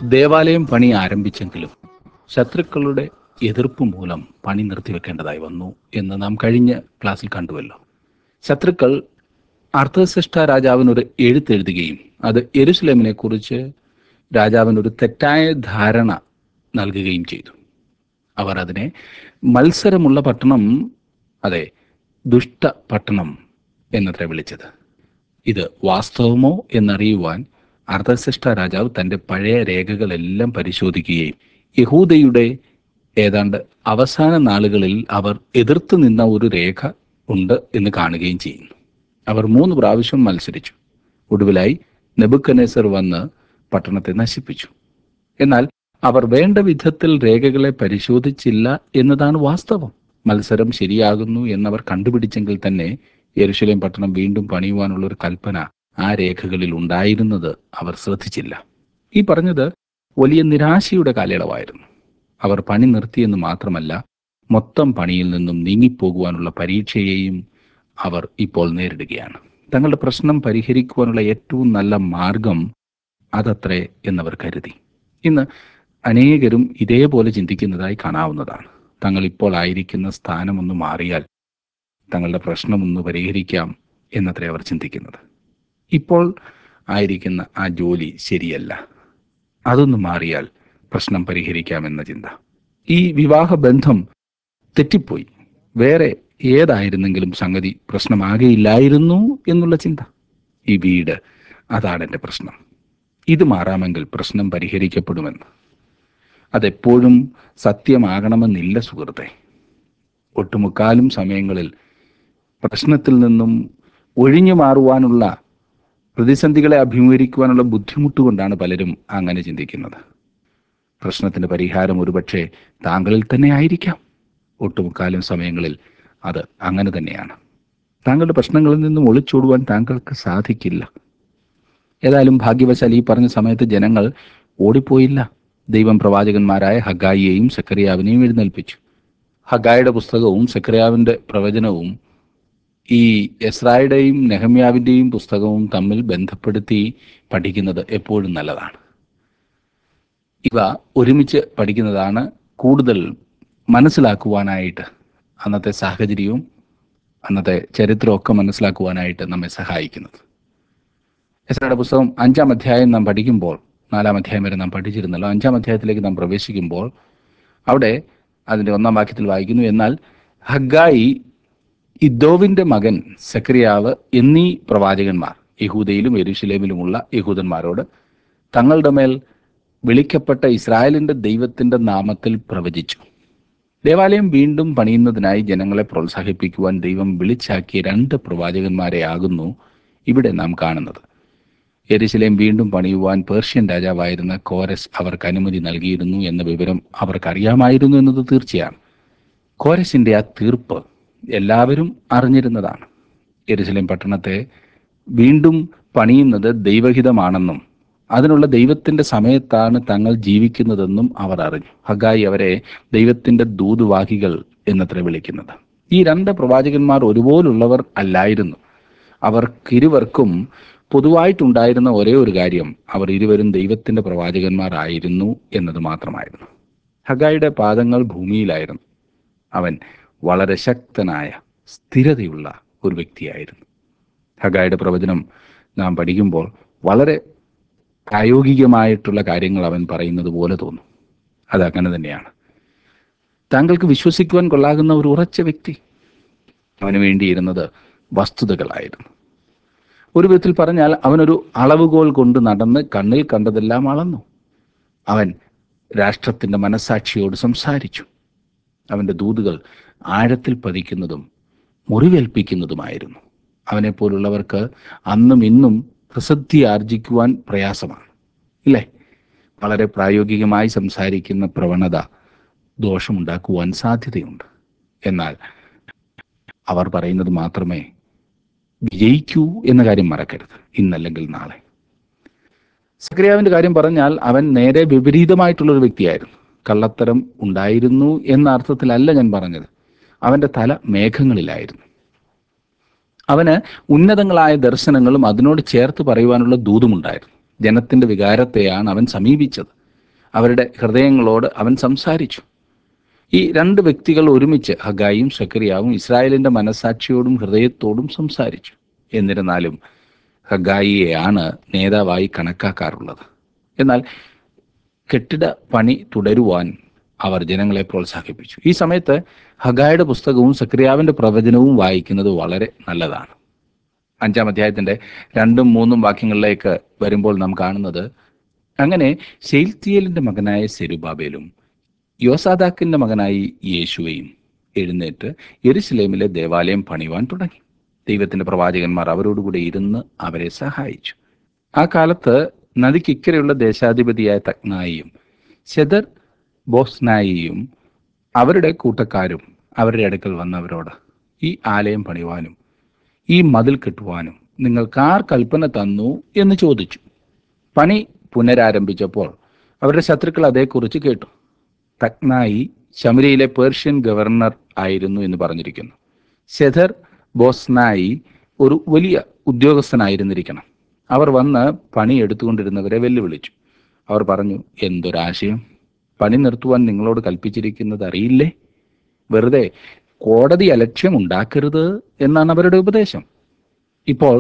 ദേവാലയം പണി ആരംഭിച്ചെങ്കിലും ശത്രുക്കളുടെ എതിർപ്പ് മൂലം പണി നിർത്തിവെക്കേണ്ടതായി വന്നു എന്ന് നാം കഴിഞ്ഞ ക്ലാസ്സിൽ കണ്ടുവല്ലോ ശത്രുക്കൾ അർത്ഥശ്രേഷ്ഠ രാജാവിനൊരു എഴുത്തെഴുതുകയും അത് എരുസലേമിനെ കുറിച്ച് രാജാവിനൊരു തെറ്റായ ധാരണ നൽകുകയും ചെയ്തു അവർ അതിനെ മത്സരമുള്ള പട്ടണം അതെ ദുഷ്ട പട്ടണം എന്നത്ര വിളിച്ചത് ഇത് വാസ്തവമോ എന്നറിയുവാൻ അർത്ഥശ്രേഷ്ഠ രാജാവ് തന്റെ പഴയ രേഖകളെല്ലാം പരിശോധിക്കുകയും യഹൂദയുടെ ഏതാണ്ട് അവസാന നാളുകളിൽ അവർ എതിർത്ത് നിന്ന ഒരു രേഖ ഉണ്ട് എന്ന് കാണുകയും ചെയ്യുന്നു അവർ മൂന്ന് പ്രാവശ്യം മത്സരിച്ചു ഒടുവിലായി നെബുക്കനേസർ വന്ന് പട്ടണത്തെ നശിപ്പിച്ചു എന്നാൽ അവർ വേണ്ട വിധത്തിൽ രേഖകളെ പരിശോധിച്ചില്ല എന്നതാണ് വാസ്തവം മത്സരം ശരിയാകുന്നു എന്നവർ കണ്ടുപിടിച്ചെങ്കിൽ തന്നെ യെരുശലേം പട്ടണം വീണ്ടും പണിയുവാനുള്ള ഒരു കൽപ്പന ആ രേഖകളിൽ ഉണ്ടായിരുന്നത് അവർ ശ്രദ്ധിച്ചില്ല ഈ പറഞ്ഞത് വലിയ നിരാശയുടെ കാലയളവായിരുന്നു അവർ പണി നിർത്തിയെന്ന് മാത്രമല്ല മൊത്തം പണിയിൽ നിന്നും നീങ്ങിപ്പോകുവാനുള്ള പരീക്ഷയെയും അവർ ഇപ്പോൾ നേരിടുകയാണ് തങ്ങളുടെ പ്രശ്നം പരിഹരിക്കുവാനുള്ള ഏറ്റവും നല്ല മാർഗം അതത്രേ എന്നവർ കരുതി ഇന്ന് അനേകരും ഇതേപോലെ ചിന്തിക്കുന്നതായി കാണാവുന്നതാണ് തങ്ങൾ ഇപ്പോൾ ആയിരിക്കുന്ന സ്ഥാനം ഒന്ന് മാറിയാൽ തങ്ങളുടെ പ്രശ്നം ഒന്ന് പരിഹരിക്കാം എന്നത്രേ അവർ ചിന്തിക്കുന്നത് ഇപ്പോൾ ആയിരിക്കുന്ന ആ ജോലി ശരിയല്ല അതൊന്ന് മാറിയാൽ പ്രശ്നം പരിഹരിക്കാമെന്ന ചിന്ത ഈ വിവാഹ ബന്ധം തെറ്റിപ്പോയി വേറെ ഏതായിരുന്നെങ്കിലും സംഗതി പ്രശ്നമാകെയില്ലായിരുന്നു എന്നുള്ള ചിന്ത ഈ വീട് അതാണ് എൻ്റെ പ്രശ്നം ഇത് മാറാമെങ്കിൽ പ്രശ്നം പരിഹരിക്കപ്പെടുമെന്ന് അതെപ്പോഴും സത്യമാകണമെന്നില്ല സുഹൃത്തെ ഒട്ടുമുക്കാലും സമയങ്ങളിൽ പ്രശ്നത്തിൽ നിന്നും ഒഴിഞ്ഞു മാറുവാനുള്ള പ്രതിസന്ധികളെ അഭിമുഖീകരിക്കുവാനുള്ള ബുദ്ധിമുട്ട് കൊണ്ടാണ് പലരും അങ്ങനെ ചിന്തിക്കുന്നത് പ്രശ്നത്തിന്റെ പരിഹാരം ഒരുപക്ഷെ താങ്കളിൽ തന്നെ ആയിരിക്കാം ഒട്ടുമുക്കാലും സമയങ്ങളിൽ അത് അങ്ങനെ തന്നെയാണ് താങ്കളുടെ പ്രശ്നങ്ങളിൽ നിന്നും ഒളിച്ചോടുവാൻ താങ്കൾക്ക് സാധിക്കില്ല ഏതായാലും ഭാഗ്യവശാൽ ഈ പറഞ്ഞ സമയത്ത് ജനങ്ങൾ ഓടിപ്പോയില്ല ദൈവം പ്രവാചകന്മാരായ ഹഗായിയെയും സക്കറിയാവിനെയും എഴുന്നേൽപ്പിച്ചു ഹഗായുടെ പുസ്തകവും സക്കറിയാവിന്റെ പ്രവചനവും ഈ എസ്രായുടെയും നെഹമ്യാവിന്റെയും പുസ്തകവും തമ്മിൽ ബന്ധപ്പെടുത്തി പഠിക്കുന്നത് എപ്പോഴും നല്ലതാണ് ഇവ ഒരുമിച്ച് പഠിക്കുന്നതാണ് കൂടുതൽ മനസ്സിലാക്കുവാനായിട്ട് അന്നത്തെ സാഹചര്യവും അന്നത്തെ ചരിത്രമൊക്കെ മനസ്സിലാക്കുവാനായിട്ട് നമ്മെ സഹായിക്കുന്നത് എസ്രയുടെ പുസ്തകം അഞ്ചാം അധ്യായം നാം പഠിക്കുമ്പോൾ നാലാം അധ്യായം വരെ നാം പഠിച്ചിരുന്നല്ലോ അഞ്ചാം അധ്യായത്തിലേക്ക് നാം പ്രവേശിക്കുമ്പോൾ അവിടെ അതിന്റെ ഒന്നാം വാക്യത്തിൽ വായിക്കുന്നു എന്നാൽ ഹഗായി ഇദ്ദോവിന്റെ മകൻ സക്രിയാവ് എന്നീ പ്രവാചകന്മാർ യഹൂദയിലും യെരുശലേമിലുമുള്ള യഹൂദന്മാരോട് തങ്ങളുടെ മേൽ വിളിക്കപ്പെട്ട ഇസ്രായേലിന്റെ ദൈവത്തിന്റെ നാമത്തിൽ പ്രവചിച്ചു ദേവാലയം വീണ്ടും പണിയുന്നതിനായി ജനങ്ങളെ പ്രോത്സാഹിപ്പിക്കുവാൻ ദൈവം വിളിച്ചാക്കിയ രണ്ട് പ്രവാചകന്മാരെ ആകുന്നു ഇവിടെ നാം കാണുന്നത് എരിശിലേം വീണ്ടും പണിയുവാൻ പേർഷ്യൻ രാജാവായിരുന്ന കോരസ് അവർക്ക് അനുമതി നൽകിയിരുന്നു എന്ന വിവരം അവർക്കറിയാമായിരുന്നു എന്നത് തീർച്ചയാണ് കോരസിന്റെ ആ തീർപ്പ് എല്ലാവരും അറിഞ്ഞിരുന്നതാണ് എരുസലേം പട്ടണത്തെ വീണ്ടും പണിയുന്നത് ദൈവഹിതമാണെന്നും അതിനുള്ള ദൈവത്തിന്റെ സമയത്താണ് തങ്ങൾ ജീവിക്കുന്നതെന്നും അവർ അറിഞ്ഞു ഹഗായി അവരെ ദൈവത്തിന്റെ ദൂതുവാഹികൾ എന്നത്ര വിളിക്കുന്നത് ഈ രണ്ട് പ്രവാചകന്മാർ ഒരുപോലുള്ളവർ അല്ലായിരുന്നു അവർക്കിരുവർക്കും പൊതുവായിട്ടുണ്ടായിരുന്ന ഒരേ ഒരു കാര്യം അവർ ഇരുവരും ദൈവത്തിന്റെ പ്രവാചകന്മാർ ആയിരുന്നു എന്നത് മാത്രമായിരുന്നു ഹഗായിയുടെ പാദങ്ങൾ ഭൂമിയിലായിരുന്നു അവൻ വളരെ ശക്തനായ സ്ഥിരതയുള്ള ഒരു വ്യക്തിയായിരുന്നു ഹഗായുടെ പ്രവചനം നാം പഠിക്കുമ്പോൾ വളരെ പ്രായോഗികമായിട്ടുള്ള കാര്യങ്ങൾ അവൻ പറയുന്നത് പോലെ തോന്നും അത് അങ്ങനെ തന്നെയാണ് താങ്കൾക്ക് വിശ്വസിക്കുവാൻ കൊള്ളാകുന്ന ഒരു ഉറച്ച വ്യക്തി അവന് വേണ്ടിയിരുന്നത് വസ്തുതകളായിരുന്നു ഒരു വിധത്തിൽ പറഞ്ഞാൽ അവനൊരു അളവുകോൽ കൊണ്ട് നടന്ന് കണ്ണിൽ കണ്ടതെല്ലാം അളന്നു അവൻ രാഷ്ട്രത്തിന്റെ മനസാക്ഷിയോട് സംസാരിച്ചു അവന്റെ ദൂതുകൾ ആഴത്തിൽ പതിക്കുന്നതും മുറിവേൽപ്പിക്കുന്നതുമായിരുന്നു അവനെപ്പോലുള്ളവർക്ക് അന്നും ഇന്നും പ്രസിദ്ധി ആർജിക്കുവാൻ പ്രയാസമാണ് ഇല്ലേ വളരെ പ്രായോഗികമായി സംസാരിക്കുന്ന പ്രവണത ദോഷമുണ്ടാക്കുവാൻ സാധ്യതയുണ്ട് എന്നാൽ അവർ പറയുന്നത് മാത്രമേ വിജയിക്കൂ എന്ന കാര്യം മറക്കരുത് ഇന്നല്ലെങ്കിൽ നാളെ സക്രിയാവിന്റെ കാര്യം പറഞ്ഞാൽ അവൻ നേരെ വിപരീതമായിട്ടുള്ള ഒരു വ്യക്തിയായിരുന്നു കള്ളത്തരം ഉണ്ടായിരുന്നു എന്ന അർത്ഥത്തിലല്ല ഞാൻ പറഞ്ഞത് അവന്റെ തല മേഘങ്ങളിലായിരുന്നു അവന് ഉന്നതങ്ങളായ ദർശനങ്ങളും അതിനോട് ചേർത്ത് പറയുവാനുള്ള ദൂതുമുണ്ടായിരുന്നു ജനത്തിന്റെ വികാരത്തെയാണ് അവൻ സമീപിച്ചത് അവരുടെ ഹൃദയങ്ങളോട് അവൻ സംസാരിച്ചു ഈ രണ്ട് വ്യക്തികൾ ഒരുമിച്ച് ഹഗായും സക്രിയാവും ഇസ്രായേലിന്റെ മനസാക്ഷിയോടും ഹൃദയത്തോടും സംസാരിച്ചു എന്നിരുന്നാലും ഹഗായിയെയാണ് നേതാവായി കണക്കാക്കാറുള്ളത് എന്നാൽ കെട്ടിട പണി തുടരുവാൻ അവർ ജനങ്ങളെ പ്രോത്സാഹിപ്പിച്ചു ഈ സമയത്ത് ഹഗായുടെ പുസ്തകവും സക്രിയാവിന്റെ പ്രവചനവും വായിക്കുന്നത് വളരെ നല്ലതാണ് അഞ്ചാം അധ്യായത്തിന്റെ രണ്ടും മൂന്നും വാക്യങ്ങളിലേക്ക് വരുമ്പോൾ നാം കാണുന്നത് അങ്ങനെ ശെയിൽത്തിയേലിന്റെ മകനായ സെരുബാബേലും യോസാദാക്കിന്റെ മകനായി യേശുവയും എഴുന്നേറ്റ് യെരുസലേമിലെ ദേവാലയം പണിയുവാൻ തുടങ്ങി ദൈവത്തിന്റെ പ്രവാചകന്മാർ അവരോടുകൂടെ ഇരുന്ന് അവരെ സഹായിച്ചു ആ കാലത്ത് നദിക്കിക്കരെയുള്ള ദേശാധിപതിയായ തക്നായിയും ശെദർ ബോസ്നായിയും അവരുടെ കൂട്ടക്കാരും അവരുടെ അടുക്കൽ വന്നവരോട് ഈ ആലയം പണിയുവാനും ഈ മതിൽ കെട്ടുവാനും നിങ്ങൾക്ക് ആർ കൽപ്പന തന്നു എന്ന് ചോദിച്ചു പണി പുനരാരംഭിച്ചപ്പോൾ അവരുടെ ശത്രുക്കൾ അതേക്കുറിച്ച് കേട്ടു തക്നായി ശമരിയിലെ പേർഷ്യൻ ഗവർണർ ആയിരുന്നു എന്ന് പറഞ്ഞിരിക്കുന്നു സെഥർ ബോസ്നായി ഒരു വലിയ ഉദ്യോഗസ്ഥനായിരുന്നിരിക്കണം അവർ വന്ന് പണി എടുത്തുകൊണ്ടിരുന്നവരെ വെല്ലുവിളിച്ചു അവർ പറഞ്ഞു എന്തൊരാശയം പണി നിർത്തുവാൻ നിങ്ങളോട് കൽപ്പിച്ചിരിക്കുന്നത് അറിയില്ലേ വെറുതെ കോടതി അലക്ഷ്യം ഉണ്ടാക്കരുത് എന്നാണ് അവരുടെ ഉപദേശം ഇപ്പോൾ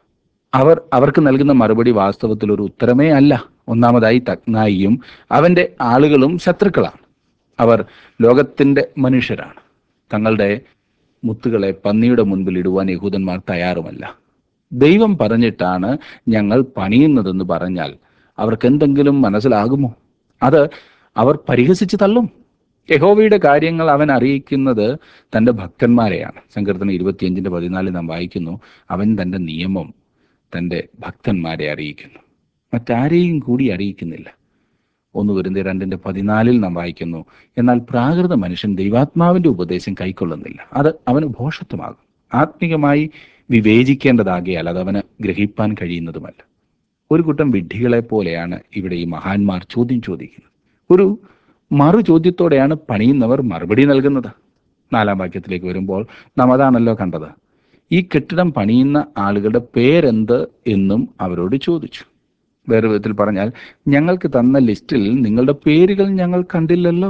അവർ അവർക്ക് നൽകുന്ന മറുപടി വാസ്തവത്തിൽ ഒരു ഉത്തരമേ അല്ല ഒന്നാമതായി തക്നായിയും അവന്റെ ആളുകളും ശത്രുക്കളാണ് അവർ ലോകത്തിന്റെ മനുഷ്യരാണ് തങ്ങളുടെ മുത്തുകളെ പന്നിയുടെ മുൻപിൽ ഇടുവാൻ യഹൂദന്മാർ തയ്യാറുമല്ല ദൈവം പറഞ്ഞിട്ടാണ് ഞങ്ങൾ പണിയുന്നതെന്ന് പറഞ്ഞാൽ അവർക്ക് എന്തെങ്കിലും മനസ്സിലാകുമോ അത് അവർ പരിഹസിച്ച് തള്ളും യഹോവയുടെ കാര്യങ്ങൾ അവൻ അറിയിക്കുന്നത് തന്റെ ഭക്തന്മാരെയാണ് സങ്കീർത്തനം ഇരുപത്തിയഞ്ചിന്റെ പതിനാലിൽ നാം വായിക്കുന്നു അവൻ തന്റെ നിയമം തന്റെ ഭക്തന്മാരെ അറിയിക്കുന്നു മറ്റാരെയും കൂടി അറിയിക്കുന്നില്ല ഒന്ന് വരുന്ന രണ്ടിന്റെ പതിനാലിൽ നാം വായിക്കുന്നു എന്നാൽ പ്രാകൃത മനുഷ്യൻ ദൈവാത്മാവിന്റെ ഉപദേശം കൈക്കൊള്ളുന്നില്ല അത് അവന് ഭോഷത്വമാകും ആത്മീകമായി വിവേചിക്കേണ്ടതാകിയാൽ അത് അവന് ഗ്രഹിപ്പാൻ കഴിയുന്നതുമല്ല ഒരു കൂട്ടം വിഡ്ഢികളെ പോലെയാണ് ഇവിടെ ഈ മഹാന്മാർ ചോദ്യം ചോദിക്കുന്നത് ഒരു മറു ചോദ്യത്തോടെയാണ് പണിയുന്നവർ മറുപടി നൽകുന്നത് നാലാം വാക്യത്തിലേക്ക് വരുമ്പോൾ നാം അതാണല്ലോ കണ്ടത് ഈ കെട്ടിടം പണിയുന്ന ആളുകളുടെ പേരെന്ത് എന്നും അവരോട് ചോദിച്ചു വേറെ വിധത്തിൽ പറഞ്ഞാൽ ഞങ്ങൾക്ക് തന്ന ലിസ്റ്റിൽ നിങ്ങളുടെ പേരുകൾ ഞങ്ങൾ കണ്ടില്ലല്ലോ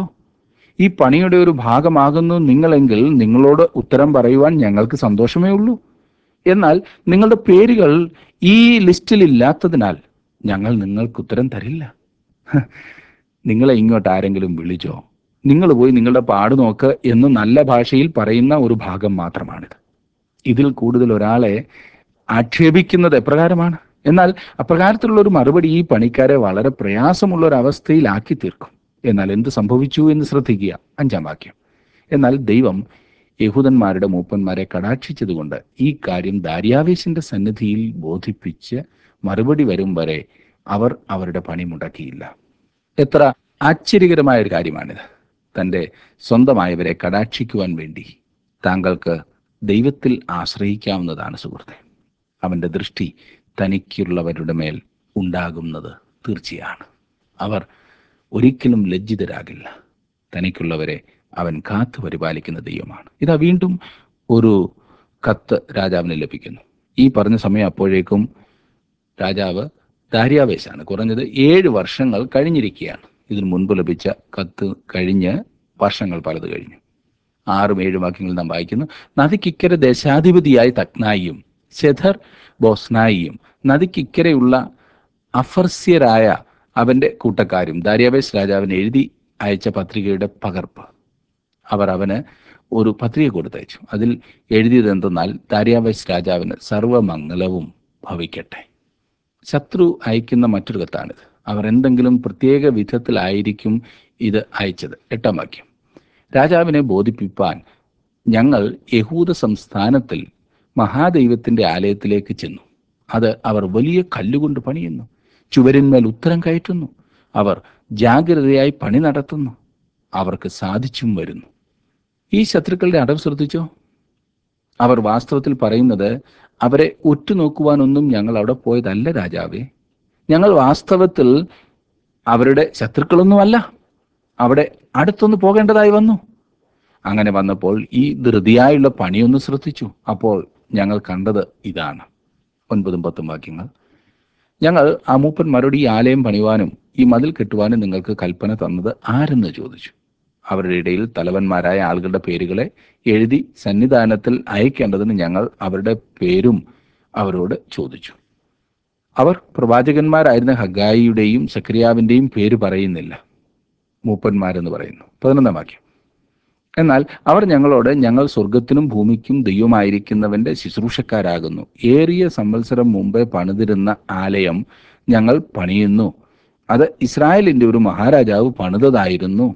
ഈ പണിയുടെ ഒരു ഭാഗമാകുന്നു നിങ്ങളെങ്കിൽ നിങ്ങളോട് ഉത്തരം പറയുവാൻ ഞങ്ങൾക്ക് സന്തോഷമേ ഉള്ളൂ എന്നാൽ നിങ്ങളുടെ പേരുകൾ ഈ ലിസ്റ്റിൽ ഇല്ലാത്തതിനാൽ ഞങ്ങൾ നിങ്ങൾക്ക് ഉത്തരം തരില്ല ഹ, നിങ്ങളെ ഇങ്ങോട്ട് ആരെങ്കിലും വിളിച്ചോ നിങ്ങൾ പോയി നിങ്ങളുടെ പാട് നോക്ക് എന്ന് നല്ല ഭാഷയിൽ പറയുന്ന ഒരു ഭാഗം മാത്രമാണിത് ഇതിൽ കൂടുതൽ ഒരാളെ ആക്ഷേപിക്കുന്നത് എപ്രകാരമാണ് എന്നാൽ അപ്രകാരത്തിലുള്ള ഒരു മറുപടി ഈ പണിക്കാരെ വളരെ പ്രയാസമുള്ള ഒരു അവസ്ഥയിലാക്കി തീർക്കും എന്നാൽ എന്ത് സംഭവിച്ചു എന്ന് ശ്രദ്ധിക്കുക അഞ്ചാം വാക്യം എന്നാൽ ദൈവം യഹൂദന്മാരുടെ മൂപ്പന്മാരെ കടാക്ഷിച്ചതുകൊണ്ട് ഈ കാര്യം ദാര്യാവേശിന്റെ സന്നിധിയിൽ ബോധിപ്പിച്ച് മറുപടി വരും വരെ അവർ അവരുടെ പണി മുടക്കിയില്ല എത്ര ആശ്ചര്യകരമായ ഒരു കാര്യമാണിത് തൻ്റെ സ്വന്തമായവരെ കടാക്ഷിക്കുവാൻ വേണ്ടി താങ്കൾക്ക് ദൈവത്തിൽ ആശ്രയിക്കാവുന്നതാണ് സുഹൃത്തെ അവൻ്റെ ദൃഷ്ടി തനിക്കുള്ളവരുടെ മേൽ ഉണ്ടാകുന്നത് തീർച്ചയാണ് അവർ ഒരിക്കലും ലജ്ജിതരാകില്ല തനിക്കുള്ളവരെ അവൻ കാത്തു പരിപാലിക്കുന്ന ദൈവമാണ് ഇതാ വീണ്ടും ഒരു കത്ത് രാജാവിന് ലഭിക്കുന്നു ഈ പറഞ്ഞ സമയം അപ്പോഴേക്കും രാജാവ് ദാര്യാവേശാണ് കുറഞ്ഞത് ഏഴ് വർഷങ്ങൾ കഴിഞ്ഞിരിക്കുകയാണ് ഇതിനു മുൻപ് ലഭിച്ച കത്ത് കഴിഞ്ഞ് വർഷങ്ങൾ പലത് കഴിഞ്ഞു ആറും ഏഴും വാക്യങ്ങൾ നാം വായിക്കുന്നു നദിക്കിക്കര ദേശാധിപതിയായ തക്നായിയും ശെഥർ ബോസ്നായിയും നദിക്കിക്കരയുള്ള അഫർസ്യരായ അവന്റെ കൂട്ടക്കാരും ദാര്യാവേശ് രാജാവിന് എഴുതി അയച്ച പത്രികയുടെ പകർപ്പ് അവർ അവന് ഒരു പത്രിക കൊടുത്തയച്ചു അതിൽ എഴുതിയത് എന്തെന്നാൽ ദാര്യാവേശ് രാജാവിന് സർവമംഗലവും ഭവിക്കട്ടെ ശത്രു അയക്കുന്ന മറ്റൊരു കത്താണിത് അവർ എന്തെങ്കിലും പ്രത്യേക വിധത്തിലായിരിക്കും ഇത് അയച്ചത് എട്ടാം വാക്യം രാജാവിനെ ബോധിപ്പിപ്പാൻ ഞങ്ങൾ യഹൂദ സംസ്ഥാനത്തിൽ മഹാദൈവത്തിന്റെ ആലയത്തിലേക്ക് ചെന്നു അത് അവർ വലിയ കല്ലുകൊണ്ട് പണിയുന്നു ചുവരിന്മേൽ ഉത്തരം കയറ്റുന്നു അവർ ജാഗ്രതയായി പണി നടത്തുന്നു അവർക്ക് സാധിച്ചും വരുന്നു ഈ ശത്രുക്കളുടെ അടവ് ശ്രദ്ധിച്ചോ അവർ വാസ്തവത്തിൽ പറയുന്നത് അവരെ ഉറ്റുനോക്കുവാനൊന്നും ഞങ്ങൾ അവിടെ പോയതല്ല രാജാവേ ഞങ്ങൾ വാസ്തവത്തിൽ അവരുടെ ശത്രുക്കളൊന്നുമല്ല അവിടെ അടുത്തൊന്ന് പോകേണ്ടതായി വന്നു അങ്ങനെ വന്നപ്പോൾ ഈ ധൃതിയായുള്ള പണിയൊന്ന് ശ്രദ്ധിച്ചു അപ്പോൾ ഞങ്ങൾ കണ്ടത് ഇതാണ് ഒൻപതും പത്തും വാക്യങ്ങൾ ഞങ്ങൾ ആ മൂപ്പന്മാരോട് ഈ ആലയം പണിവാനും ഈ മതിൽ കെട്ടുവാനും നിങ്ങൾക്ക് കൽപ്പന തന്നത് ആരെന്ന് ചോദിച്ചു അവരുടെ ഇടയിൽ തലവന്മാരായ ആളുകളുടെ പേരുകളെ എഴുതി സന്നിധാനത്തിൽ അയക്കേണ്ടതിന് ഞങ്ങൾ അവരുടെ പേരും അവരോട് ചോദിച്ചു അവർ പ്രവാചകന്മാരായിരുന്ന ഹഗായിയുടെയും സക്രിയാവിന്റെയും പേര് പറയുന്നില്ല മൂപ്പന്മാരെന്ന് പറയുന്നു പതിനൊന്നാം വാക്യം എന്നാൽ അവർ ഞങ്ങളോട് ഞങ്ങൾ സ്വർഗത്തിനും ഭൂമിക്കും ദൈവമായിരിക്കുന്നവന്റെ ശുശ്രൂഷക്കാരാകുന്നു ഏറിയ സംവത്സരം മുമ്പേ പണിതിരുന്ന ആലയം ഞങ്ങൾ പണിയുന്നു അത് ഇസ്രായേലിന്റെ ഒരു മഹാരാജാവ് പണിതതായിരുന്നു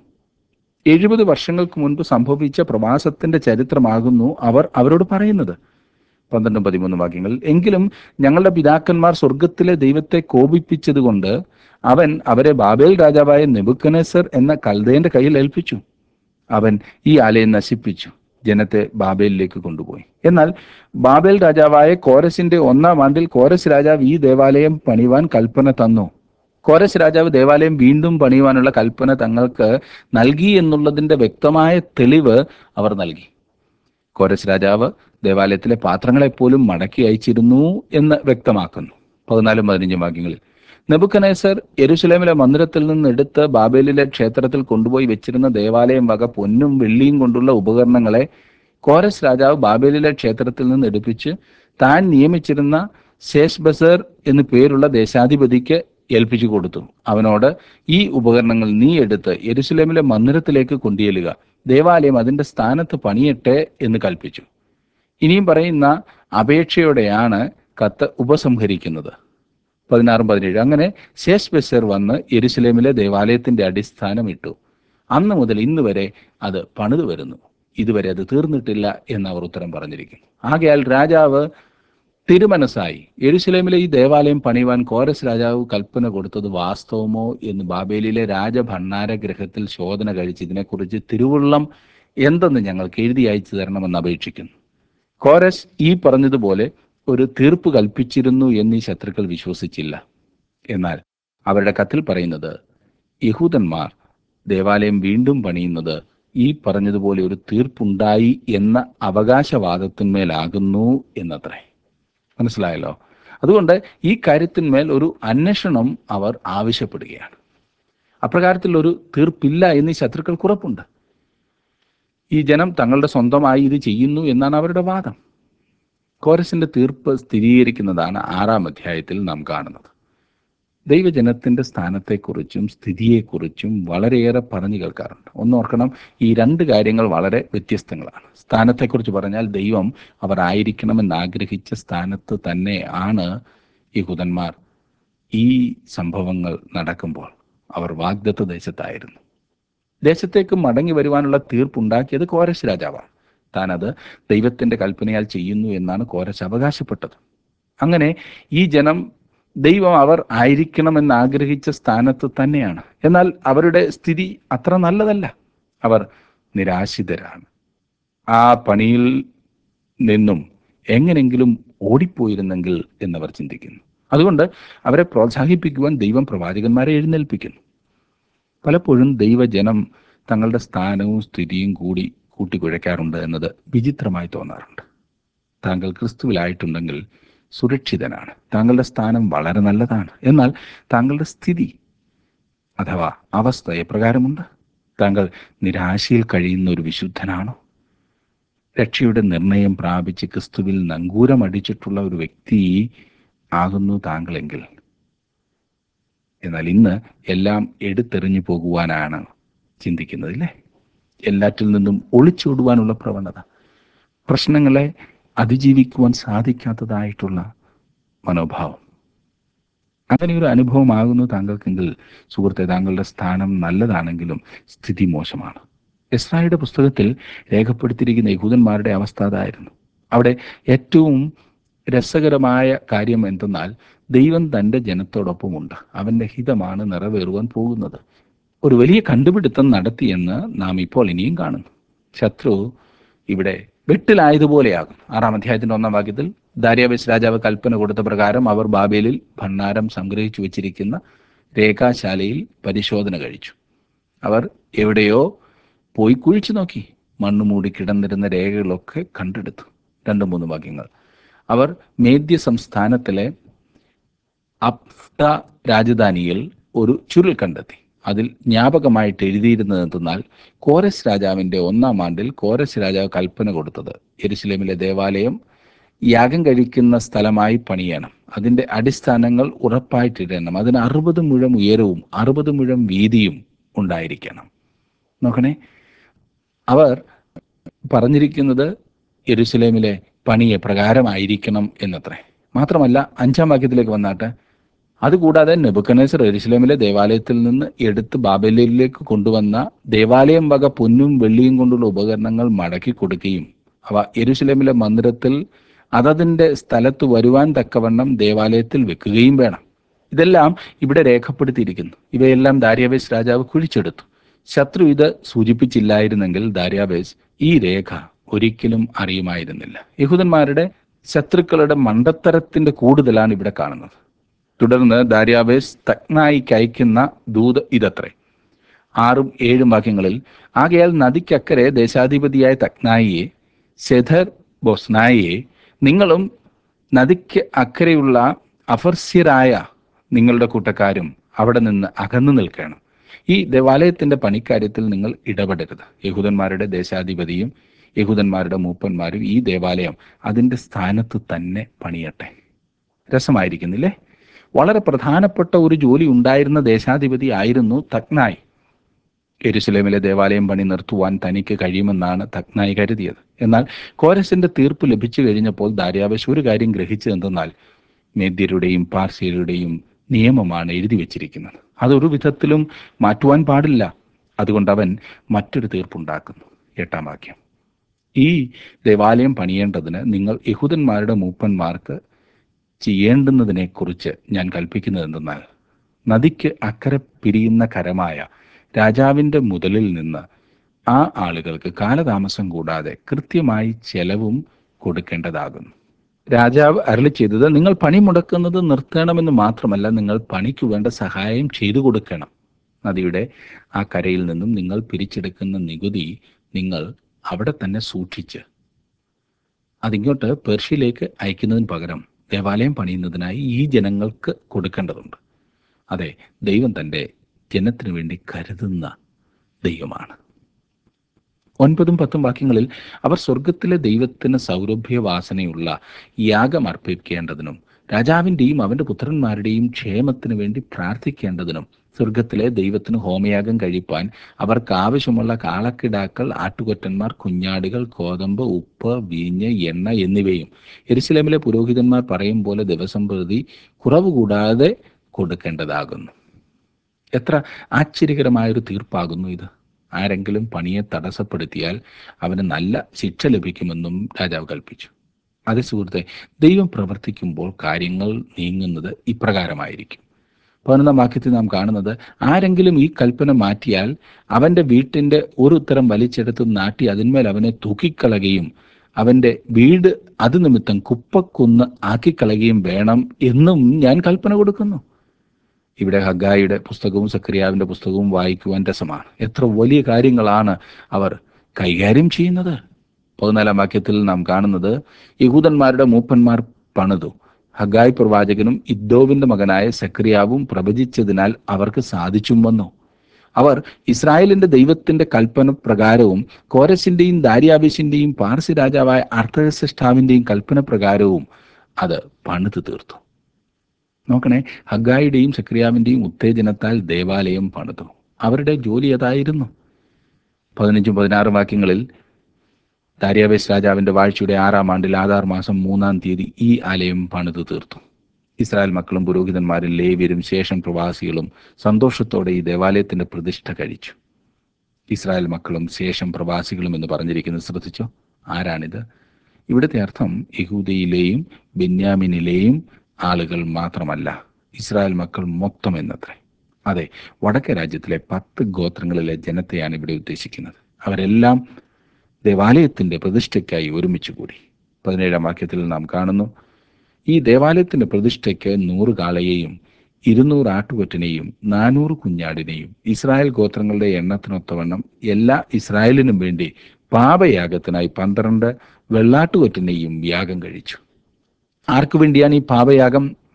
എഴുപത് വർഷങ്ങൾക്ക് മുൻപ് സംഭവിച്ച പ്രവാസത്തിന്റെ ചരിത്രമാകുന്നു അവർ അവരോട് പറയുന്നത് പന്ത്രണ്ടും പതിമൂന്നും വാക്യങ്ങളിൽ എങ്കിലും ഞങ്ങളുടെ പിതാക്കന്മാർ സ്വർഗത്തിലെ ദൈവത്തെ കോപിപ്പിച്ചതുകൊണ്ട് അവൻ അവരെ ബാബേൽ രാജാവായ നെബുക്കനേസർ എന്ന കൽദേന്റെ കയ്യിൽ ഏൽപ്പിച്ചു അവൻ ഈ ആലയം നശിപ്പിച്ചു ജനത്തെ ബാബേലിലേക്ക് കൊണ്ടുപോയി എന്നാൽ ബാബേൽ രാജാവായ കോരസിന്റെ ഒന്നാം ആണ്ടിൽ കോരസ് രാജാവ് ഈ ദേവാലയം പണിവാൻ കൽപ്പന തന്നു കോരസ് രാജാവ് ദേവാലയം വീണ്ടും പണിയുവാനുള്ള കൽപ്പന തങ്ങൾക്ക് നൽകി എന്നുള്ളതിന്റെ വ്യക്തമായ തെളിവ് അവർ നൽകി കോരസ് രാജാവ് ദേവാലയത്തിലെ പാത്രങ്ങളെപ്പോലും മടക്കി അയച്ചിരുന്നു എന്ന് വ്യക്തമാക്കുന്നു പതിനാലും പതിനഞ്ചും വാക്യങ്ങളിൽ നെബുക്കനേസർ യെരുസലേമിലെ മന്ദിരത്തിൽ നിന്ന് എടുത്ത് ബാബേലിലെ ക്ഷേത്രത്തിൽ കൊണ്ടുപോയി വെച്ചിരുന്ന ദേവാലയം വക പൊന്നും വെള്ളിയും കൊണ്ടുള്ള ഉപകരണങ്ങളെ കോരസ് രാജാവ് ബാബേലിലെ ക്ഷേത്രത്തിൽ നിന്ന് എടുപ്പിച്ച് താൻ നിയമിച്ചിരുന്ന ശേഷ് ബസർ എന്നു പേരുള്ള ദേശാധിപതിക്ക് ഏൽപ്പിച്ചു കൊടുത്തു അവനോട് ഈ ഉപകരണങ്ങൾ നീ എടുത്ത് യെരുസലേമിലെ മന്ദിരത്തിലേക്ക് കൊണ്ടുചെല്ലുക ദേവാലയം അതിന്റെ സ്ഥാനത്ത് പണിയട്ടെ എന്ന് കൽപ്പിച്ചു ഇനിയും പറയുന്ന അപേക്ഷയോടെയാണ് കത്ത് ഉപസംഹരിക്കുന്നത് പതിനാറും പതിനേഴ് അങ്ങനെ ശേഷ് ബസർ വന്ന് യെരുസലേമിലെ ദേവാലയത്തിന്റെ അടിസ്ഥാനം ഇട്ടു അന്ന് മുതൽ ഇന്ന് വരെ അത് പണിതു വരുന്നു ഇതുവരെ അത് തീർന്നിട്ടില്ല എന്ന് അവർ ഉത്തരം പറഞ്ഞിരിക്കുന്നു ആകയാൽ രാജാവ് തിരുമനസ്സായി യെരുസലേമിലെ ഈ ദേവാലയം പണിയുവാൻ കോരസ് രാജാവ് കൽപ്പന കൊടുത്തത് വാസ്തവമോ എന്ന് ബാബേലിലെ രാജഭണ്ണാര ഗ്രഹത്തിൽ ശോധന കഴിച്ച് ഇതിനെക്കുറിച്ച് തിരുവുള്ളം എന്തെന്ന് ഞങ്ങൾക്ക് എഴുതി അയച്ചു തരണമെന്ന് അപേക്ഷിക്കുന്നു കോരസ് ഈ പറഞ്ഞതുപോലെ ഒരു തീർപ്പ് കൽപ്പിച്ചിരുന്നു എന്ന് ഈ ശത്രുക്കൾ വിശ്വസിച്ചില്ല എന്നാൽ അവരുടെ കത്തിൽ പറയുന്നത് യഹൂദന്മാർ ദേവാലയം വീണ്ടും പണിയുന്നത് ഈ പറഞ്ഞതുപോലെ ഒരു തീർപ്പുണ്ടായി എന്ന അവകാശവാദത്തിന്മേലാകുന്നു എന്നത്രേ മനസ്സിലായല്ലോ അതുകൊണ്ട് ഈ കാര്യത്തിന്മേൽ ഒരു അന്വേഷണം അവർ ആവശ്യപ്പെടുകയാണ് അപ്രകാരത്തിൽ ഒരു തീർപ്പില്ല എന്ന് ഈ ശത്രുക്കൾക്ക് ഉറപ്പുണ്ട് ഈ ജനം തങ്ങളുടെ സ്വന്തമായി ഇത് ചെയ്യുന്നു എന്നാണ് അവരുടെ വാദം കോരസിന്റെ തീർപ്പ് സ്ഥിരീകരിക്കുന്നതാണ് ആറാം അധ്യായത്തിൽ നാം കാണുന്നത് ദൈവജനത്തിന്റെ സ്ഥാനത്തെക്കുറിച്ചും സ്ഥിതിയെക്കുറിച്ചും വളരെയേറെ പറഞ്ഞു കേൾക്കാറുണ്ട് ഒന്നോർക്കണം ഈ രണ്ട് കാര്യങ്ങൾ വളരെ വ്യത്യസ്തങ്ങളാണ് സ്ഥാനത്തെക്കുറിച്ച് പറഞ്ഞാൽ ദൈവം അവർ ആയിരിക്കണമെന്ന് ആഗ്രഹിച്ച സ്ഥാനത്ത് തന്നെ ആണ് യഹൂദന്മാർ ഈ സംഭവങ്ങൾ നടക്കുമ്പോൾ അവർ വാഗ്ദത്ത ദേശത്തായിരുന്നു ദേശത്തേക്ക് മടങ്ങി വരുവാനുള്ള തീർപ്പുണ്ടാക്കിയത് കോരസ് രാജാവാണ് താൻ അത് ദൈവത്തിന്റെ കൽപ്പനയാൽ ചെയ്യുന്നു എന്നാണ് കോരസ് അവകാശപ്പെട്ടത് അങ്ങനെ ഈ ജനം ദൈവം അവർ ആയിരിക്കണമെന്ന് ആഗ്രഹിച്ച സ്ഥാനത്ത് തന്നെയാണ് എന്നാൽ അവരുടെ സ്ഥിതി അത്ര നല്ലതല്ല അവർ നിരാശിതരാണ് ആ പണിയിൽ നിന്നും എങ്ങനെങ്കിലും ഓടിപ്പോയിരുന്നെങ്കിൽ എന്നവർ ചിന്തിക്കുന്നു അതുകൊണ്ട് അവരെ പ്രോത്സാഹിപ്പിക്കുവാൻ ദൈവം പ്രവാചകന്മാരെ എഴുന്നേൽപ്പിക്കുന്നു പലപ്പോഴും ദൈവജനം തങ്ങളുടെ സ്ഥാനവും സ്ഥിതിയും കൂടി കൂട്ടിക്കുഴയ്ക്കാറുണ്ട് എന്നത് വിചിത്രമായി തോന്നാറുണ്ട് താങ്കൾ ക്രിസ്തുവിലായിട്ടുണ്ടെങ്കിൽ സുരക്ഷിതനാണ് താങ്കളുടെ സ്ഥാനം വളരെ നല്ലതാണ് എന്നാൽ താങ്കളുടെ സ്ഥിതി അഥവാ അവസ്ഥ എപ്രകാരമുണ്ട് താങ്കൾ നിരാശയിൽ കഴിയുന്ന ഒരു വിശുദ്ധനാണോ രക്ഷയുടെ നിർണയം പ്രാപിച്ച് ക്രിസ്തുവിൽ നങ്കൂരമടിച്ചിട്ടുള്ള ഒരു വ്യക്തി ആകുന്നു താങ്കളെങ്കിൽ എന്നാൽ ഇന്ന് എല്ലാം എടുത്തെറിഞ്ഞു പോകുവാനാണ് ചിന്തിക്കുന്നത് ഇല്ലേ എല്ലാറ്റിൽ നിന്നും ഒളിച്ചോടുവാനുള്ള പ്രവണത പ്രശ്നങ്ങളെ അതിജീവിക്കുവാൻ സാധിക്കാത്തതായിട്ടുള്ള മനോഭാവം അങ്ങനെ ഒരു അനുഭവമാകുന്നു താങ്കൾക്കെങ്കിൽ സുഹൃത്തെ താങ്കളുടെ സ്ഥാനം നല്ലതാണെങ്കിലും സ്ഥിതി മോശമാണ് എസ്രായുടെ പുസ്തകത്തിൽ രേഖപ്പെടുത്തിയിരിക്കുന്ന യഹൂദന്മാരുടെ അവസ്ഥ അതായിരുന്നു അവിടെ ഏറ്റവും രസകരമായ കാര്യം എന്തെന്നാൽ ദൈവം തൻ്റെ ജനത്തോടൊപ്പമുണ്ട് അവൻ്റെ ഹിതമാണ് നിറവേറുവാൻ പോകുന്നത് ഒരു വലിയ കണ്ടുപിടുത്തം നടത്തിയെന്ന് നാം ഇപ്പോൾ ഇനിയും കാണുന്നു ശത്രു ഇവിടെ വെട്ടിലായതുപോലെയാകും ആറാം അധ്യായത്തിന്റെ ഒന്നാം വാക്യത്തിൽ ദാര്യാവേശ് രാജാവ് കൽപ്പന കൊടുത്ത പ്രകാരം അവർ ബാബേലിൽ ഭണ്ഡാരം സംഗ്രഹിച്ചു വെച്ചിരിക്കുന്ന രേഖാശാലയിൽ പരിശോധന കഴിച്ചു അവർ എവിടെയോ പോയി കുഴിച്ചു നോക്കി മണ്ണ് മൂടി കിടന്നിരുന്ന രേഖകളൊക്കെ കണ്ടെടുത്തു രണ്ടു മൂന്ന് വാക്യങ്ങൾ അവർ മേദ്യ സംസ്ഥാനത്തിലെ അപ്ത രാജധാനിയിൽ ഒരു ചുരുൾ കണ്ടെത്തി അതിൽ ജ്ഞാപകമായിട്ട് എഴുതിയിരുന്നത് എന്തെന്നാൽ കോരസ് രാജാവിന്റെ ഒന്നാം ആണ്ടിൽ കോരസ് രാജാവ് കൽപ്പന കൊടുത്തത് എരുസലേമിലെ ദേവാലയം യാഗം കഴിക്കുന്ന സ്ഥലമായി പണിയണം അതിന്റെ അടിസ്ഥാനങ്ങൾ ഉറപ്പായിട്ടിടണം അതിന് അറുപത് മുഴം ഉയരവും അറുപത് മുഴം വീതിയും ഉണ്ടായിരിക്കണം നോക്കണേ അവർ പറഞ്ഞിരിക്കുന്നത് യെരുസലേമിലെ പണിയെ പ്രകാരമായിരിക്കണം എന്നത്രേ മാത്രമല്ല അഞ്ചാം വാക്യത്തിലേക്ക് വന്നാട്ടെ അതുകൂടാതെ നെബുക്കനേസർ എരുസലേമിലെ ദേവാലയത്തിൽ നിന്ന് എടുത്ത് ബാബേലിലേക്ക് കൊണ്ടുവന്ന ദേവാലയം വക പൊന്നും വെള്ളിയും കൊണ്ടുള്ള ഉപകരണങ്ങൾ മടക്കി കൊടുക്കുകയും അവ യെരുസലേമിലെ മന്ദിരത്തിൽ അതതിന്റെ സ്ഥലത്ത് വരുവാൻ തക്കവണ്ണം ദേവാലയത്തിൽ വെക്കുകയും വേണം ഇതെല്ലാം ഇവിടെ രേഖപ്പെടുത്തിയിരിക്കുന്നു ഇവയെല്ലാം ദാര്യാവേസ് രാജാവ് കുഴിച്ചെടുത്തു ശത്രു ഇത് സൂചിപ്പിച്ചില്ലായിരുന്നെങ്കിൽ ദാര്യാവേസ് ഈ രേഖ ഒരിക്കലും അറിയുമായിരുന്നില്ല യഹൂദന്മാരുടെ ശത്രുക്കളുടെ മണ്ടത്തരത്തിന്റെ കൂടുതലാണ് ഇവിടെ കാണുന്നത് തുടർന്ന് ദാര്യാവേസ് തക്നായിക്ക് അയക്കുന്ന ദൂത് ഇതത്രേ ആറും ഏഴും വാക്യങ്ങളിൽ ആകയാൽ നദിക്കക്കരെ ദേശാധിപതിയായ തക്നായിയെ സെഥർ ബൊസ്നായിയെ നിങ്ങളും നദിക്ക് അക്കരെയുള്ള അഫർസ്യരായ നിങ്ങളുടെ കൂട്ടക്കാരും അവിടെ നിന്ന് അകന്നു നിൽക്കണം ഈ ദേവാലയത്തിന്റെ പണിക്കാര്യത്തിൽ നിങ്ങൾ ഇടപെടരുത് യഹൂദന്മാരുടെ ദേശാധിപതിയും യഹൂദന്മാരുടെ മൂപ്പന്മാരും ഈ ദേവാലയം അതിന്റെ സ്ഥാനത്ത് തന്നെ പണിയട്ടെ രസമായിരിക്കുന്നില്ലേ വളരെ പ്രധാനപ്പെട്ട ഒരു ജോലി ഉണ്ടായിരുന്ന ദേശാധിപതി ആയിരുന്നു തക്നായി എരുസലേമിലെ ദേവാലയം പണി നിർത്തുവാൻ തനിക്ക് കഴിയുമെന്നാണ് തക്നായി കരുതിയത് എന്നാൽ കോരസിന്റെ തീർപ്പ് ലഭിച്ചു കഴിഞ്ഞപ്പോൾ ദാര്യാവേശ് ഒരു കാര്യം ഗ്രഹിച്ചതെന്തെന്നാൽ മേദ്യരുടെയും പാർശ്യരുടെയും നിയമമാണ് എഴുതി വച്ചിരിക്കുന്നത് അതൊരു വിധത്തിലും മാറ്റുവാൻ പാടില്ല അതുകൊണ്ട് അവൻ മറ്റൊരു തീർപ്പുണ്ടാക്കുന്നു എട്ടാം വാക്യം ഈ ദേവാലയം പണിയേണ്ടതിന് നിങ്ങൾ യഹൂദന്മാരുടെ മൂപ്പന്മാർക്ക് ചെയ്യേണ്ടുന്നതിനെക്കുറിച്ച് ഞാൻ കൽപ്പിക്കുന്നത് എന്തെന്നാൽ നദിക്ക് അക്കരെ പിരിയുന്ന കരമായ രാജാവിന്റെ മുതലിൽ നിന്ന് ആ ആളുകൾക്ക് കാലതാമസം കൂടാതെ കൃത്യമായി ചെലവും കൊടുക്കേണ്ടതാകുന്നു രാജാവ് അരളി ചെയ്തത് നിങ്ങൾ പണി മുടക്കുന്നത് നിർത്തണമെന്ന് മാത്രമല്ല നിങ്ങൾ പണിക്ക് വേണ്ട സഹായം ചെയ്തു കൊടുക്കണം നദിയുടെ ആ കരയിൽ നിന്നും നിങ്ങൾ പിരിച്ചെടുക്കുന്ന നികുതി നിങ്ങൾ അവിടെ തന്നെ സൂക്ഷിച്ച് അതിങ്ങോട്ട് പേർഷ്യയിലേക്ക് അയക്കുന്നതിന് പകരം ദേവാലയം പണിയുന്നതിനായി ഈ ജനങ്ങൾക്ക് കൊടുക്കേണ്ടതുണ്ട് അതെ ദൈവം തൻ്റെ ജനത്തിനു വേണ്ടി കരുതുന്ന ദൈവമാണ് ഒൻപതും പത്തും വാക്യങ്ങളിൽ അവർ സ്വർഗത്തിലെ ദൈവത്തിന് സൗരഭ്യവാസനയുള്ള യാഗം അർപ്പിക്കേണ്ടതിനും രാജാവിൻ്റെയും അവൻ്റെ പുത്രന്മാരുടെയും ക്ഷേമത്തിനു വേണ്ടി പ്രാർത്ഥിക്കേണ്ടതിനും സ്വർഗത്തിലെ ദൈവത്തിന് ഹോമയാഗം കഴിപ്പാൻ അവർക്ക് ആവശ്യമുള്ള കാളക്കിടാക്കൾ ആട്ടുകൊറ്റന്മാർ കുഞ്ഞാടുകൾ കോതമ്പ് ഉപ്പ് വീഞ്ഞ് എണ്ണ എന്നിവയും എരുസലേമിലെ പുരോഹിതന്മാർ പറയും പോലെ ദിവസം പ്രതി കുറവ് കൂടാതെ കൊടുക്കേണ്ടതാകുന്നു എത്ര ആശ്ചര്യകരമായൊരു തീർപ്പാകുന്നു ഇത് ആരെങ്കിലും പണിയെ തടസ്സപ്പെടുത്തിയാൽ അവന് നല്ല ശിക്ഷ ലഭിക്കുമെന്നും രാജാവ് കൽപ്പിച്ചു അതേ സുഹൃത്തെ ദൈവം പ്രവർത്തിക്കുമ്പോൾ കാര്യങ്ങൾ നീങ്ങുന്നത് ഇപ്രകാരമായിരിക്കും പതിനൊന്നാം വാക്യത്തിൽ നാം കാണുന്നത് ആരെങ്കിലും ഈ കൽപ്പന മാറ്റിയാൽ അവന്റെ വീട്ടിന്റെ ഒരു ഉത്തരം വലിച്ചെടുത്ത് നാട്ടി അതിന്മേൽ അവനെ തൂക്കിക്കളയുകയും അവന്റെ വീട് അത് നിമിത്തം കുപ്പക്കുന്ന് ആക്കിക്കളയുകയും വേണം എന്നും ഞാൻ കൽപ്പന കൊടുക്കുന്നു ഇവിടെ ഹഗായിയുടെ പുസ്തകവും സക്രിയാവിന്റെ പുസ്തകവും വായിക്കുവാൻ രസമാണ് എത്ര വലിയ കാര്യങ്ങളാണ് അവർ കൈകാര്യം ചെയ്യുന്നത് പതിനാലാം വാക്യത്തിൽ നാം കാണുന്നത് യഹൂദന്മാരുടെ മൂപ്പന്മാർ പണിതു ഹഗായ് പ്രവാചകനും ഇദ്ദോവിന്റെ മകനായ സക്രിയാവും പ്രവചിച്ചതിനാൽ അവർക്ക് സാധിച്ചും വന്നു അവർ ഇസ്രായേലിന്റെ ദൈവത്തിന്റെ കൽപ്പന പ്രകാരവും കോരസിന്റെയും ദാര്യാബിസിന്റെയും പാർസി രാജാവായ അർത്ഥശ്രഷ്ടാവിന്റെയും കൽപ്പന പ്രകാരവും അത് പണിതു തീർത്തു നോക്കണേ ഹഗായിയുടെയും സക്രിയാവിന്റെയും ഉത്തേജനത്താൽ ദേവാലയം പണിതു അവരുടെ ജോലി അതായിരുന്നു പതിനഞ്ചും പതിനാറും വാക്യങ്ങളിൽ ദാര്യാവേസ് രാജാവിന്റെ വാഴ്ചയുടെ ആറാം ആണ്ടിൽ ആധാർ മാസം മൂന്നാം തീയതി ഈ ആലയം പണിതു തീർത്തു ഇസ്രായേൽ മക്കളും പുരോഹിതന്മാരും ലേവ്യരും ശേഷം പ്രവാസികളും സന്തോഷത്തോടെ ഈ ദേവാലയത്തിന്റെ പ്രതിഷ്ഠ കഴിച്ചു ഇസ്രായേൽ മക്കളും ശേഷം പ്രവാസികളും എന്ന് പറഞ്ഞിരിക്കുന്നത് ശ്രദ്ധിച്ചോ ആരാണിത് ഇവിടുത്തെ അർത്ഥം യഹൂദയിലെയും ബെന്യാമിനിലെയും ആളുകൾ മാത്രമല്ല ഇസ്രായേൽ മക്കൾ മൊത്തം എന്നത്രേ അതെ വടക്കേ രാജ്യത്തിലെ പത്ത് ഗോത്രങ്ങളിലെ ജനത്തെയാണ് ഇവിടെ ഉദ്ദേശിക്കുന്നത് അവരെല്ലാം ദേവാലയത്തിന്റെ പ്രതിഷ്ഠയ്ക്കായി ഒരുമിച്ച് കൂടി പതിനേഴാം വാക്യത്തിൽ നാം കാണുന്നു ഈ ദേവാലയത്തിന്റെ പ്രതിഷ്ഠയ്ക്ക് നൂറ് കാളയെയും ഇരുന്നൂറ് ആട്ടുകൊറ്റനെയും നാനൂറ് കുഞ്ഞാടിനെയും ഇസ്രായേൽ ഗോത്രങ്ങളുടെ എണ്ണത്തിനൊത്തവണ്ണം എല്ലാ ഇസ്രായേലിനും വേണ്ടി പാപയാഗത്തിനായി പന്ത്രണ്ട് വെള്ളാട്ടുകൊറ്റനെയും യാഗം കഴിച്ചു ആർക്കു വേണ്ടിയാണ് ഈ പാപയാഗം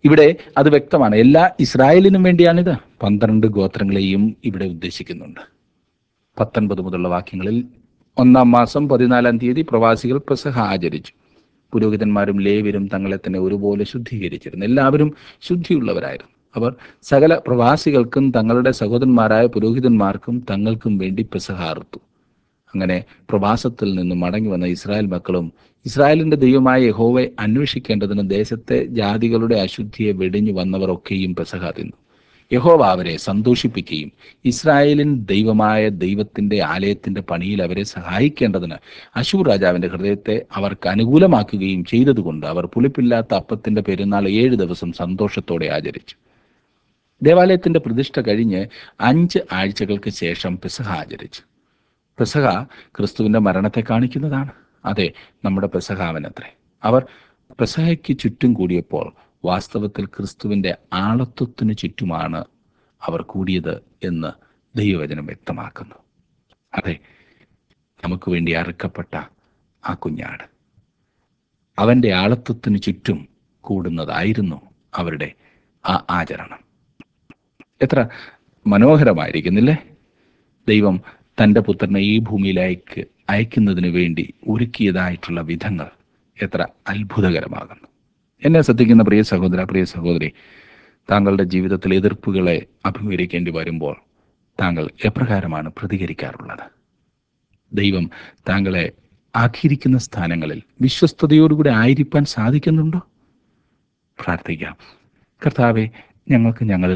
ഇവിടെ അത് വ്യക്തമാണ് എല്ലാ ഇസ്രായേലിനും വേണ്ടിയാണിത് പന്ത്രണ്ട് ഗോത്രങ്ങളെയും ഇവിടെ ഉദ്ദേശിക്കുന്നുണ്ട് പത്തൊൻപത് മുതലുള്ള വാക്യങ്ങളിൽ ഒന്നാം മാസം പതിനാലാം തീയതി പ്രവാസികൾ പെസഹ ആചരിച്ചു പുരോഹിതന്മാരും ലേവരും തങ്ങളെ തന്നെ ഒരുപോലെ ശുദ്ധീകരിച്ചിരുന്നു എല്ലാവരും ശുദ്ധിയുള്ളവരായിരുന്നു അവർ സകല പ്രവാസികൾക്കും തങ്ങളുടെ സഹോദരന്മാരായ പുരോഹിതന്മാർക്കും തങ്ങൾക്കും വേണ്ടി പെസഹ അറുത്തു അങ്ങനെ പ്രവാസത്തിൽ നിന്ന് മടങ്ങി വന്ന ഇസ്രായേൽ മക്കളും ഇസ്രായേലിന്റെ ദൈവമായ യഹോവയെ അന്വേഷിക്കേണ്ടതിന് ദേശത്തെ ജാതികളുടെ അശുദ്ധിയെ വെടിഞ്ഞു വന്നവർ ഒക്കെയും പെസഹ തിന്നു യഹോവ അവരെ സന്തോഷിപ്പിക്കുകയും ഇസ്രായേലിൻ ദൈവമായ ദൈവത്തിന്റെ ആലയത്തിന്റെ പണിയിൽ അവരെ സഹായിക്കേണ്ടതിന് അശൂർ രാജാവിന്റെ ഹൃദയത്തെ അവർക്ക് അനുകൂലമാക്കുകയും ചെയ്തതുകൊണ്ട് അവർ പുളിപ്പില്ലാത്ത അപ്പത്തിന്റെ പെരുന്നാൾ ഏഴ് ദിവസം സന്തോഷത്തോടെ ആചരിച്ചു ദേവാലയത്തിന്റെ പ്രതിഷ്ഠ കഴിഞ്ഞ് അഞ്ച് ആഴ്ചകൾക്ക് ശേഷം പെസഹ ആചരിച്ചു പെസഹ ക്രിസ്തുവിന്റെ മരണത്തെ കാണിക്കുന്നതാണ് അതെ നമ്മുടെ പെസഹാവനത്രേ അവർ പെസഹയ്ക്ക് ചുറ്റും കൂടിയപ്പോൾ വാസ്തവത്തിൽ ക്രിസ്തുവിന്റെ ആളത്വത്തിന് ചുറ്റുമാണ് അവർ കൂടിയത് എന്ന് ദൈവവചനം വ്യക്തമാക്കുന്നു അതെ നമുക്ക് വേണ്ടി അറുക്കപ്പെട്ട ആ കുഞ്ഞാട് അവന്റെ ആളത്വത്തിന് ചുറ്റും കൂടുന്നതായിരുന്നു അവരുടെ ആ ആചരണം എത്ര മനോഹരമായിരിക്കുന്നില്ലേ ദൈവം തൻ്റെ പുത്രനെ ഈ ഭൂമിയിലേക്ക് അയക്കുന്നതിന് വേണ്ടി ഒരുക്കിയതായിട്ടുള്ള വിധങ്ങൾ എത്ര അത്ഭുതകരമാകുന്നു എന്നെ ശ്രദ്ധിക്കുന്ന പ്രിയ സഹോദര പ്രിയ സഹോദരി താങ്കളുടെ ജീവിതത്തിൽ എതിർപ്പുകളെ അഭിമുഖീകരിക്കേണ്ടി വരുമ്പോൾ താങ്കൾ എപ്രകാരമാണ് പ്രതികരിക്കാറുള്ളത് ദൈവം താങ്കളെ ആക്കിയിരിക്കുന്ന സ്ഥാനങ്ങളിൽ വിശ്വസ്തയോടുകൂടി ആയിരിക്കാൻ സാധിക്കുന്നുണ്ടോ പ്രാർത്ഥിക്കാം കർത്താവെ ഞങ്ങൾക്ക് ഞങ്ങളിൽ